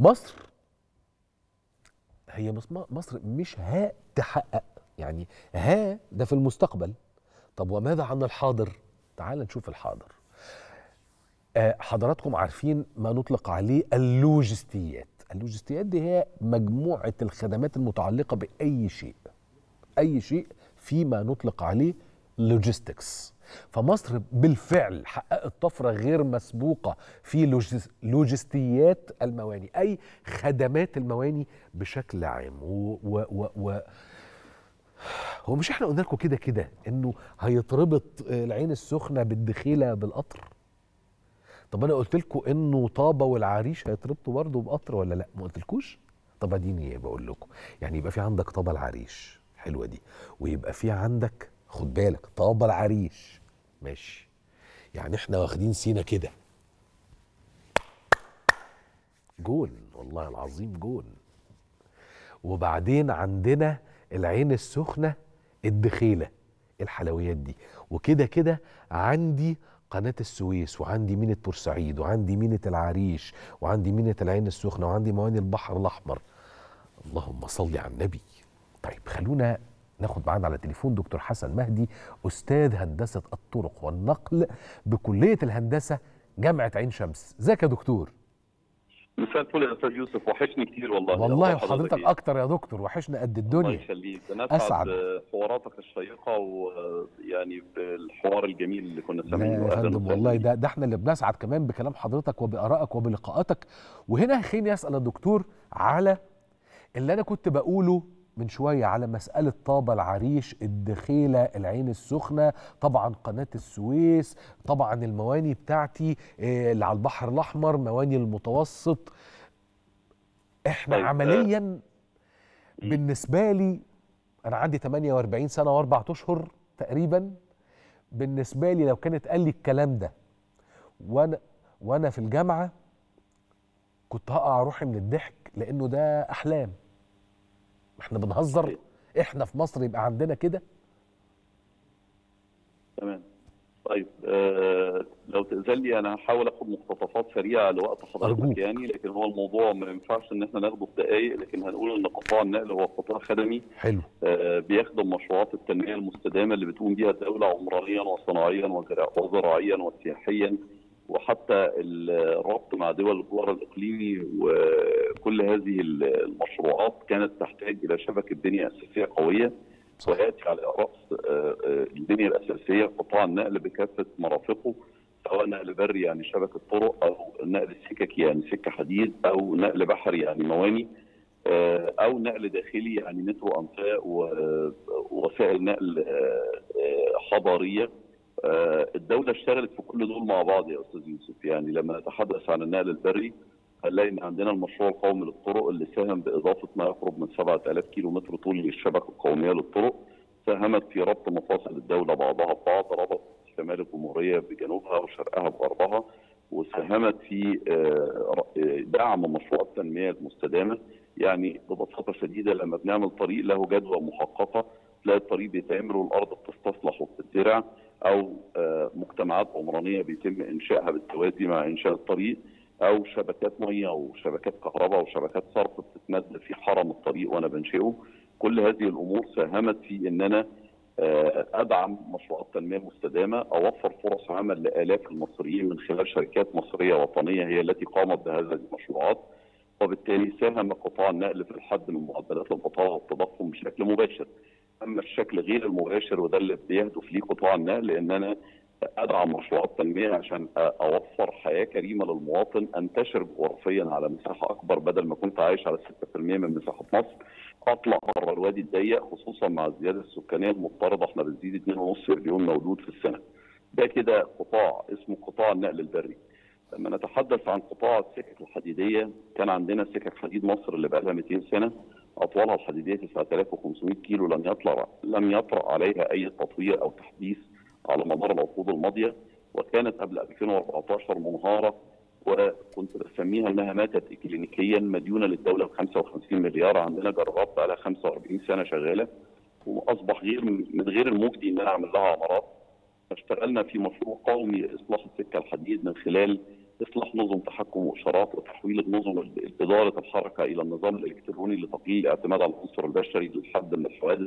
مصر هي مص- مصر مش هتحقق يعني ها ده في المستقبل طب وماذا عن الحاضر تعال نشوف الحاضر آه، حضراتكم عارفين ما نطلق عليه اللوجستيات اللوجستيات دي هي مجموعة الخدمات المتعلقة بأي شيء أي شيء فيما نطلق عليه لوجيستكس فمصر بالفعل حققت طفرة غير مسبوقة في لوجس- لوجستيات المواني أي خدمات المواني بشكل عام و, و, و, و هو مش احنا قلنا لكم كده كده انه هيتربط آه، العين السخنه بالدخيله بالقطر طب انا قلت لكم انه طابه والعريش هيتربطوا برضه بقطر ولا لا ما قلتلكوش طب اديني بقول لكم يعني يبقى في عندك طابه العريش حلوه دي ويبقى في عندك خد بالك طابه العريش ماشي يعني احنا واخدين سينا كده جول والله العظيم جول وبعدين عندنا العين السخنه الدخيله الحلويات دي وكده كده عندي قناة السويس وعندي مينة بورسعيد وعندي مينة العريش وعندي مينة العين السخنة وعندي مواني البحر الأحمر اللهم صل على النبي طيب خلونا ناخد معانا على التليفون دكتور حسن مهدي أستاذ هندسة الطرق والنقل بكلية الهندسة جامعة عين شمس ازيك يا دكتور مساء الفل يا استاذ يوسف وحشني كتير والله والله أخبار وحضرتك إيه؟ اكتر يا دكتور وحشنا قد الله الدنيا يخليك انا أسعد. اسعد حواراتك الشيقه ويعني بالحوار الجميل اللي كنا لا سامعينه يا أهلاً فندم وسهلاً والله بيك. ده ده احنا اللي بنسعد كمان بكلام حضرتك وبارائك وبلقاءاتك وهنا خليني اسال الدكتور على اللي انا كنت بقوله من شويه على مساله طابه العريش الدخيله العين السخنه طبعا قناه السويس طبعا المواني بتاعتي آه، اللي على البحر الاحمر مواني المتوسط احنا طيب، آه، عمليا بالنسبه لي انا عندي 48 سنه واربع اشهر تقريبا بالنسبه لي لو كانت قال لي الكلام ده وانا وانا في الجامعه كنت هقع روحي من الضحك لانه ده احلام احنا بنهزر صحيح. احنا في مصر يبقى عندنا كده تمام طيب آه لو تأذن لي انا هحاول اخد مقتطفات سريعه لوقت أرجوك. حضرتك يعني لكن هو الموضوع ما ينفعش ان احنا ناخده في دقائق لكن هنقول ان قطاع النقل هو قطاع خدمي حلو آه، بيخدم مشروعات التنميه المستدامه اللي بتقوم بيها الدوله عمرانيا وصناعيا وزرا- وزراعيا وسياحيا وحتى الربط مع دول الجوار الاقليمي وكل هذه المشروعات كانت تحتاج الى شبكه بنيه اساسيه قويه وياتي على راس آه، آه، البنيه الاساسيه قطاع النقل بكافه مرافقه سواء نقل بري يعني شبكه طرق او نقل سكك يعني سكه حديد او نقل بحري يعني مواني آه، او نقل داخلي يعني مترو انفاق ووسائل نقل آه، آه، حضاريه آه، الدوله اشتغلت في كل دول مع بعض يا استاذ يوسف يعني لما نتحدث عن النقل البري هنلاقي ان عندنا المشروع القومي للطرق اللي ساهم باضافه ما يقرب من 7000 كيلو متر طول للشبكه القوميه للطرق ساهمت في ربط مفاصل الدوله بعضها ببعض ربط شمال الجمهوريه بجنوبها وشرقها بغربها وساهمت في آه، ر- آه، دعم مشروع التنميه المستدامه يعني ببساطه شديده لما بنعمل طريق له جدوى محققه تلاقي الطريق بيتعمل والارض بتستصلح وبتتزرع او آه، مجتمعات عمرانيه بيتم انشائها بالتوازي مع انشاء الطريق او شبكات ميه وشبكات كهرباء وشبكات صرف بتتمد في حرم الطريق وانا بنشئه كل هذه الامور ساهمت في ان انا آه، ادعم مشروعات تنميه مستدامه اوفر فرص عمل لالاف المصريين من خلال شركات مصريه وطنيه هي التي قامت بهذه المشروعات وبالتالي ساهم قطاع النقل في الحد من معدلات البطاله والتضخم بشكل مباشر اما الشكل غير المباشر وده اللي بيهدف ليه قطاع النقل ان انا ادعم مشروعات تنميه عشان اوفر حياه كريمه للمواطن انتشر جغرافيا على مساحه اكبر بدل ما كنت عايش على 6% من مساحه مصر اطلع بره الوادي الضيق خصوصا مع الزياده السكانيه المضطرده احنا بنزيد 2.5 مليون مولود في السنه. ده كده قطاع اسمه قطاع النقل البري. لما نتحدث عن قطاع السكك الحديديه كان عندنا سكك حديد مصر اللي بقى لها 200 سنه اطوالها الحديديه 9500 كيلو لم يطلع لم يطرا عليها اي تطوير او تحديث على مدار العقود الماضيه وكانت قبل 2014 منهاره وكنت بسميها انها ماتت اكلينيكيا مديونه للدوله ب 55 مليار عندنا جرارات بقى لها 45 سنه شغاله واصبح غير من غير المجدي ان انا اعمل لها عمارات اشتغلنا في مشروع قومي لاصلاح السكه الحديد من خلال اصلاح نظم تحكم واشارات وتحويل نظم اداره الحركه الى النظام الالكتروني لتقليل الاعتماد على العنصر البشري للحد من الحوادث.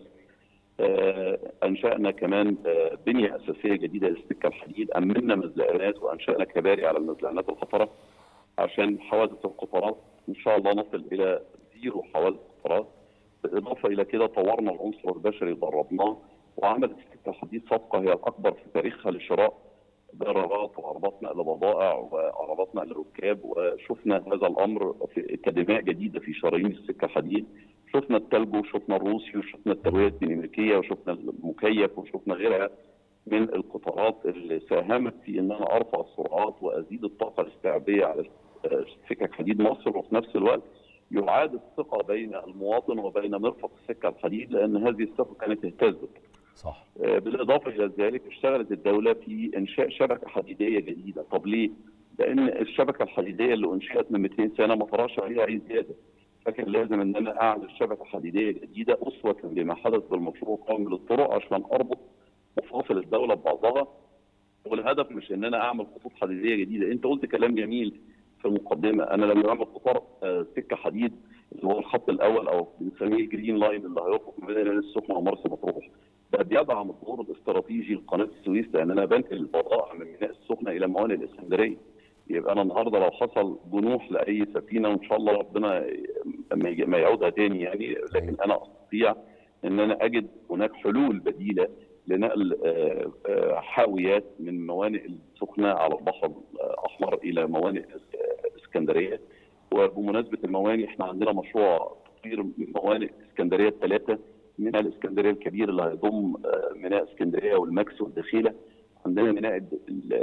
آه، انشانا كمان آه، بنيه اساسيه جديده للسكه الحديد، امنا مزلقانات وانشانا كباري على المزلقانات الخطره عشان حوادث القطارات ان شاء الله نصل الى زيرو حوادث قطارات. بالاضافه الى كده طورنا العنصر البشري دربناه وعملت السكه الحديد صفقه هي الاكبر في تاريخها لشراء ضررات وعربات نقل بضائع وعربات نقل ركاب وشفنا هذا الامر في كدماء جديده في شرايين السكه الحديد شفنا التلج وشفنا الروسي وشفنا الترويه الديناميكيه وشفنا المكيف وشفنا غيرها من القطارات اللي ساهمت في ان انا ارفع السرعات وازيد الطاقه الاستيعابيه على سكك حديد مصر وفي نفس الوقت يعاد الثقه بين المواطن وبين مرفق السكه الحديد لان هذه الثقه كانت اهتزت. صح آه، بالاضافه الى ذلك اشتغلت الدوله في انشاء شبكه حديديه جديده، طب ليه؟ لان الشبكه الحديديه اللي انشئت من 200 سنه ما طرحش عليها اي زياده. فكان لازم ان انا اعمل شبكه حديديه جديده اسوه بما حدث بالمشروع القومي للطرق عشان اربط مفاصل الدوله ببعضها والهدف مش ان انا اعمل خطوط حديديه جديده، انت قلت كلام جميل في المقدمه، انا لما بعمل قطار آه، سكه حديد اللي هو الخط الاول او بنسميه الجرين لاين اللي هيربط ما بين العين السخنه ومرسى مطروح. ده بيدعم الدور الاستراتيجي لقناه السويس لان انا بنقل البضائع من ميناء السخنه الى موانئ الاسكندريه. يبقى انا النهارده لو حصل جنوح لاي سفينه وان شاء الله ربنا ما يج- ما يعودها تاني يعني لكن انا استطيع ان انا اجد هناك حلول بديله لنقل آه، آه، حاويات من موانئ السخنه على البحر الاحمر الى موانئ آه، اسكندريه وبمناسبه الموانئ احنا عندنا مشروع تطوير موانئ اسكندريه الثلاثه ميناء الاسكندريه الكبير اللي هيضم آه، ميناء اسكندريه والماكس والدخيله عندنا ميناء الد-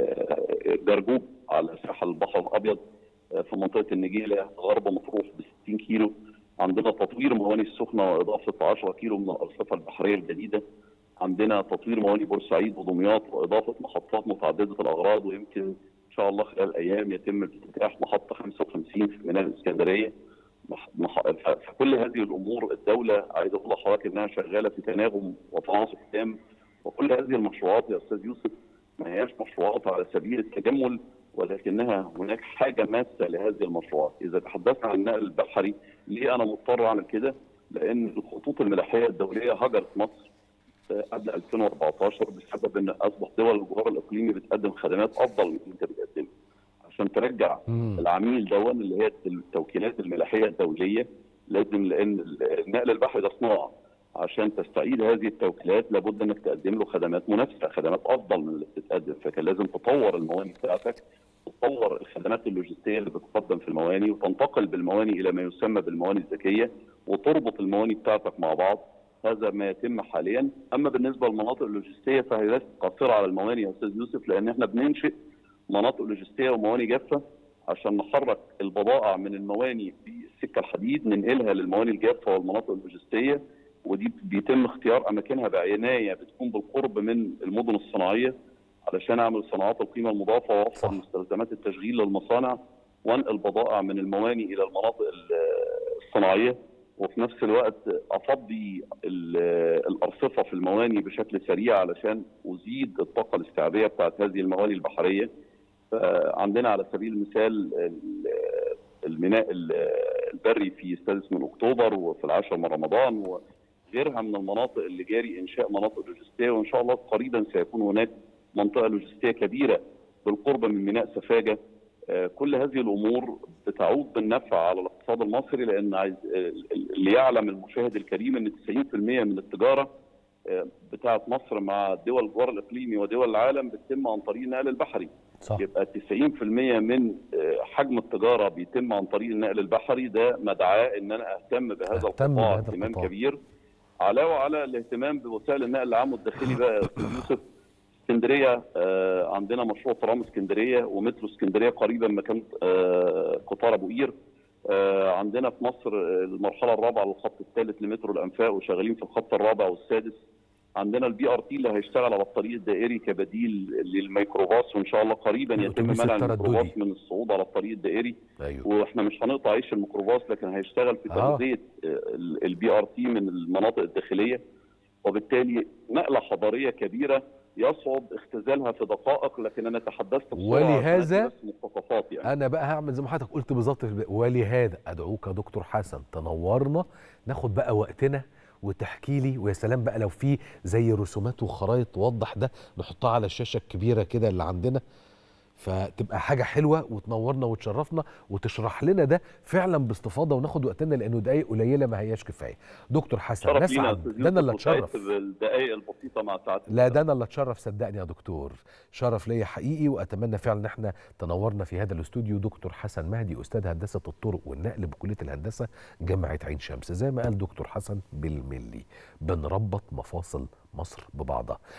ال- الجرجوب على ساحل البحر الابيض آه، في منطقه النجيله غرب مطروح ب 60 كيلو عندنا تطوير موانئ السخنه واضافه 10 كيلو من الارصفه البحريه الجديده عندنا تطوير موانئ بورسعيد ودمياط واضافه محطات متعدده الاغراض ويمكن ان شاء الله خلال ايام يتم افتتاح محطه 55 في ميناء الاسكندريه مح- مح- ف- فكل هذه الامور الدوله عايز اقول لحضرتك انها شغاله في تناغم وتناسق تام وكل هذه المشروعات يا استاذ يوسف ما هياش مشروعات على سبيل التجمل ولكنها هناك حاجه ماسه لهذه المشروعات، اذا تحدثنا عن النقل البحري ليه انا مضطر اعمل كده؟ لان الخطوط الملاحيه الدوليه هجرت مصر قبل 2014 بسبب ان اصبح دول الجوار الاقليمي بتقدم خدمات افضل من اللي انت بتقدمها. عشان ترجع مم. العميل دون اللي هي التوكيلات الملاحيه الدوليه لازم لان النقل البحري ده صناعه عشان تستعيد هذه التوكيلات لابد انك تقدم له خدمات منافسه خدمات افضل من اللي بتتقدم فكان لازم تطور المواني بتاعتك تطور الخدمات اللوجستيه اللي بتقدم في المواني وتنتقل بالمواني الى ما يسمى بالمواني الذكيه وتربط المواني بتاعتك مع بعض هذا ما يتم حاليا اما بالنسبه للمناطق اللوجستيه فهي ليست قاصره على المواني يا استاذ يوسف لان احنا بننشئ مناطق لوجستيه ومواني جافه عشان نحرك البضائع من المواني بالسكه الحديد ننقلها للمواني الجافه والمناطق اللوجستيه ودي بيتم اختيار اماكنها بعنايه بتكون بالقرب من المدن الصناعيه علشان اعمل صناعات القيمه المضافه واوفر صح. مستلزمات التشغيل للمصانع وانقل بضائع من المواني الى المناطق ال- الصناعيه وفي نفس الوقت افضي ال- الارصفه في المواني بشكل سريع علشان ازيد الطاقه الاستيعابيه بتاعت هذه المواني البحريه عندنا على سبيل المثال ال- الميناء ال- البري في السادس من اكتوبر وفي العاشر من رمضان وغيرها من المناطق اللي جاري انشاء مناطق لوجستيه وان شاء الله قريبا سيكون هناك منطقه لوجستيه كبيره بالقرب من ميناء سفاجه آه، كل هذه الامور بتعود بالنفع على الاقتصاد المصري لان عايز آه، اللي يعلم المشاهد الكريم ان 90% من التجاره آه، بتاعت مصر مع دول الجوار الاقليمي ودول العالم بتتم عن طريق النقل البحري صح يبقى 90% من آه، حجم التجاره بيتم عن طريق النقل البحري ده مدعاه ان انا اهتم بهذا أهتم القطاع بهذا اهتمام القطاع. كبير علاوه على الاهتمام بوسائل النقل العام والداخلي بقى يا استاذ يوسف اسكندريه آه، عندنا مشروع ترام اسكندريه ومترو اسكندريه قريبا مكان آه، قطار ابو قير آه، عندنا في مصر آه، المرحله الرابعه للخط الثالث لمترو الانفاق وشغالين في الخط الرابع والسادس عندنا البي ار تي اللي هيشتغل على الطريق الدائري كبديل للميكروباص وان شاء الله قريبا يتم الأتوبيس منع الترددي. الميكروباص من الصعود على الطريق الدائري ايوه واحنا مش هنقطع عيش الميكروباص لكن هيشتغل في آه. تغذيه البي ار تي من المناطق الداخليه وبالتالي نقله حضاريه كبيره يصعب اختزالها في دقائق لكن انا تحدثت بسرعه ولهذا عشان أدي بس مقتطفات يعني انا بقى هعمل زي ما حضرتك قلت بالظبط ولهذا ادعوك يا دكتور حسن تنورنا ناخد بقى وقتنا وتحكي لي ويا سلام بقى لو في زي رسومات وخرايط توضح ده نحطها على الشاشه الكبيره كده اللي عندنا فتبقى حاجه حلوه وتنورنا وتشرفنا وتشرح لنا ده فعلا باستفاضه وناخد وقتنا لانه دقايق قليله ما هياش كفايه دكتور حسن شرف لينا يا نسعد أستاذ ده انا اللي يوسف وسعدت اتشرف بالدقائق البسيطه مع سعادتك لا ده انا اللي اتشرف صدقني يا دكتور شرف ليا حقيقي واتمنى فعلا ان احنا تنورنا في هذا الاستوديو دكتور حسن مهدي استاذ هندسه الطرق والنقل بكليه الهندسه جامعه عين شمس زي ما قال دكتور حسن بالملي بنربط مفاصل مصر ببعضها